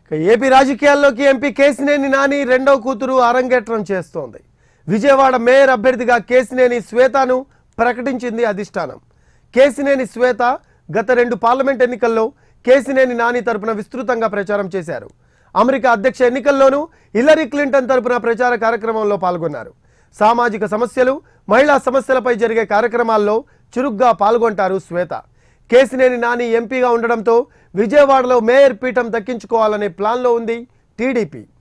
ఇక ఏపీ రాజకీయాల్లోకి ఎంపీ కేసినేని నాని రెండో కూతురు అరంగేట్రం చేస్తోంది విజయవాడ మేయర్ అభ్యర్థిగా కేసినేని శ్వేతను ప్రకటించింది అధిష్టానం కేసినేని శ్వేత గత రెండు పార్లమెంట్ ఎన్నికల్లో కేసినేని నాని తరపున విస్తృతంగా ప్రచారం చేశారు అమెరికా అధ్యక్ష ఎన్నికల్లోనూ హిల్లరీ క్లింటన్ తరపున ప్రచార కార్యక్రమంలో పాల్గొన్నారు సామాజిక సమస్యలు మహిళా సమస్యలపై జరిగే కార్యక్రమాల్లో చురుగ్గా పాల్గొంటారు శ్వేత కేసినేని నాని ఎంపీగా ఉండడంతో విజయవాడలో మేయర్ పీఠం దక్కించుకోవాలనే ప్లాన్లో ఉంది టీడీపీ